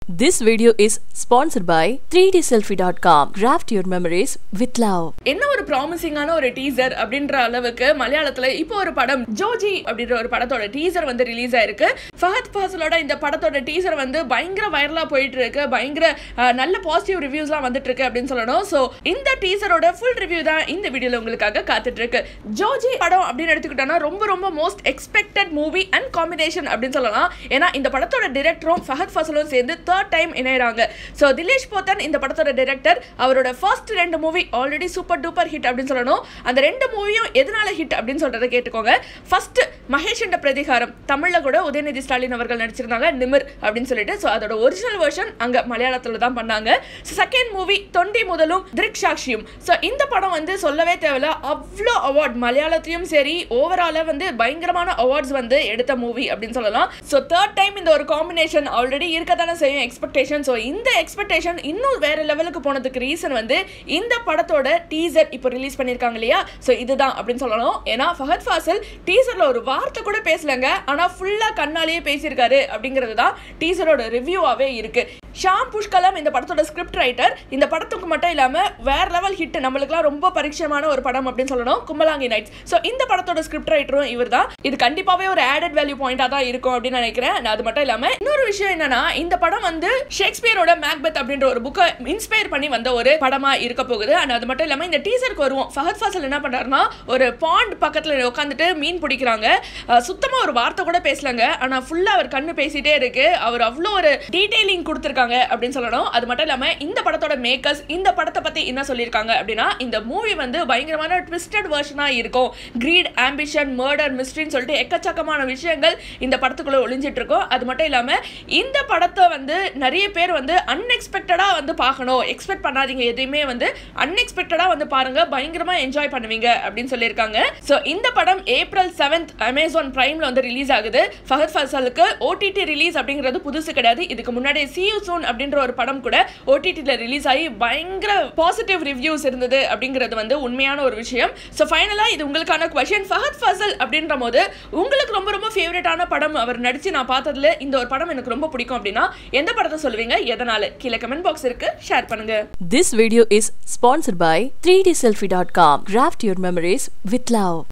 This video is sponsored by 3dselfie.com. Graft your memories with love. என்ன ஒரு ப்ராமிசிங்கான ஒரு teaser அப்படின்ற அளவுக்கு மலையாளத்துல இப்போ ஒரு படம் ஜோஜி அப்படின்ற ஒரு படத்தோட டீசர் வந்து ரிலீஸ் ஆயிருக்கு ஃபஹத் ஃபாசிலோட இந்த படத்தோட டீசர் வந்து பயங்கர வைரலா போயிட்டு இருக்கு பயங்கர அஹ், நல்ல பாசிட்டிவ் ரிவ்யூஸ்லாம் வந்துட்டு இருக்கு அப்படின்னு சொல்லணும் ஸோ இந்த டீசரோட ஃபுல் ரிவ்யூ தான் இந்த வீடியோல உங்களுக்காக காத்துட்டு இருக்கு ஜோஜி படம் அப்படின்னு எடுத்துக்கிட்டோம்னா ரொம்ப ரொம்ப most expected movie and combination அப்படின்னு சொல்லலாம் ஏன்னா இந்த படத்தோட டிரெக்டரும் ஃபஹத் ஃபாசிலும் சேர்ந்து தேர்ட் டைம் இணையறாங்க ஸோ திலேஷ் போத்தன் இந்த படத்தோட டிரெக்டர் அவரோட ஃபர்ஸ்ட் ரெண்டு movie already super duper hit அப்படின்னு சொல்லணும் அந்த ரெண்டு மூவியும் எதனால ஹிட் அப்படின்னு சொல்றதை கேட்டுக்கோங்க ஃபர்ஸ்ட் மகேஷ் என்ற பிரதிகாரம் தமிழ்ல கூட உதயநிதி ஸ்டாலின் அவர்கள் நடிச்சிருந்தாங்க நிமிர் அப்படின்னு சொல்லிட்டு ஸோ அதோட ஒரிஜினல் வெர்ஷன் அங்க மலையாளத்துல தான் பண்ணாங்க செகண்ட் மூவி தொண்டி முதலும் திருக் சாக்ஷியும் ஸோ இந்த படம் வந்து சொல்லவே தேவையில்ல அவ்வளோ அவார்ட் மலையாளத்தையும் சரி ஓவராலாக வந்து பயங்கரமான அவார்ட்ஸ் வந்து எடுத்த மூவி அப்படின்னு சொல்லலாம் ஸோ தேர்ட் டைம் இந்த ஒரு காம்பினேஷன் ஆல்ரெடி இருக்க தானே செய்யும் எக்ஸ்பெக்டேஷன் ஸோ இந்த எக்ஸ்பெக்டேஷன் இன்னும் வேற லெவலுக்கு போனதுக்கு ரீசன் வந்து இந்த படத்தோட டீசர் இப்போ ரிலீஸ் பண்ணியிருக்காங்க இல்லையா ஸோ இதுதான் அப்படின்னு சொல்லணும் ஏன்னா ஃபஹத் ஃபாசில் டீசரில் ஒரு வார்த்தை கூட பேசலங்க ஆனால் ஃபுல்லாக கண்ணாலேயே பேசியிருக்காரு அப்படிங்கிறது தான் டீசரோட ரிவ்யூவாகவே இருக்கு ஷாம் புஷ்கலம் இந்த படத்தோட ஸ்கிரிப்ட் ரைட்டர் இந்த படத்துக்கு மட்டும் இல்லாமல் வேற லெவல் ஹிட் நம்மளுக்குலாம் ரொம்ப பரிச்சயமான ஒரு படம் அப்படின்னு சொல்லணும் கும்பலாங்கி நைட்ஸ் ஸோ இந்த படத்தோட ஸ்கிரிப்ட் ரைட்டரும் இவர் தான் இது கண்டிப்பாகவே ஒரு ஆடட் வேல்யூ பாயிண்டாக தான் இருக்கும் அப்படின்னு நினைக்கிறேன் நான் அது மட்டும் இல்லாமல் இன்னொரு விஷயம் என்னன்னா இந்த படம் வந்து ஷேக்ஸ்பியரோட மேக்பெத் அப்படின்ற ஒரு புக்கை இன்ஸ்பயர் பண்ணி வந்த ஒரு படமா இருக்க போகுது அண்ட் அது மட்டும் இல்லாமல் இந்த டீசருக்கு வருவோம் ஃபஹத் ஃபாசல் என்ன பண்றாருன்னா ஒரு பாண்ட் பக்கத்தில் உட்காந்துட்டு மீன் பிடிக்கிறாங்க அஹ் சுத்தமா ஒரு வார்த்தை கூட பேசலங்க ஆனா ஃபுல்லா அவர் கண்ணு பேசிட்டே இருக்கு அவர் அவ்வளோ ஒரு டீடைலிங் கொடுத்துருக்காங்க அப்படின்னு சொல்லணும் அது மட்டும் இல்லாம இந்த படத்தோட மேக்கர்ஸ் இந்த படத்தை பத்தி என்ன சொல்லியிருக்காங்க அப்படின்னா இந்த மூவி வந்து பயங்கரமான ட்விஸ்டட் வெர்ஷனா இருக்கும் கிரீட் ஆம்பிஷன் மர்டர் மிஸ்ட்ரின்னு சொல்லிட்டு எக்கச்சக்கமான விஷயங்கள் இந்த படத்துக்குள்ள ஒளிஞ்சிட்டு இருக்கும் அது மட்டும் இல்லாம இந்த படத்தை வந்து நிறைய பேர் வந்து அன்எக்ஸ்பெக்டடா வந்து பார்க்கணும் எக்ஸ்பெக்ட் பண்ணாதீங்க எதையுமே வந்து அன்எக்ஸ்பெக்டடா வந்து பாருங்க பயங்கரமா என்ஜாய் பண்ணுவீங்க அப்படின்னு சொல்லியிருக்காங்க ஸோ இந்த படம் ஏப்ரல் செவன்த் அமேசான் பிரைம்ல வந்து ரிலீஸ் ஆகுது ஃபஹத் ஃபசலுக்கு ஓடிடி ரிலீஸ் அப்படிங்கிறது புதுசு கிடையாது இதுக்கு முன்னாடி see you soon அப்படின்ற ஒரு படம் கூட ஓடிடியில் ரிலீஸ் ஆகி பயங்கர பாசிட்டிவ் ரிவ்யூஸ் இருந்தது அப்படிங்கிறது வந்து உண்மையான ஒரு விஷயம் ஸோ ஃபைனலாக இது உங்களுக்கான கொஷின் ஃபஹத் ஃபசல் அப்படின்ற போது உங்களுக்கு ரொம்ப ரொம்ப ஃபேவரட்டான படம் அவர் நடிச்சு நான் பார்த்ததுல இந்த ஒரு படம் எனக்கு ரொம்ப பிடிக்கும் அப்படின்னா எந்த படத்தை சொல்லுவீங்க எதனால கீழே கமெண்ட் பாக்ஸ் இருக்கு ஷேர் பண்ணுங்க This video is sponsored by 3dselfie.com. Graft your memories with love.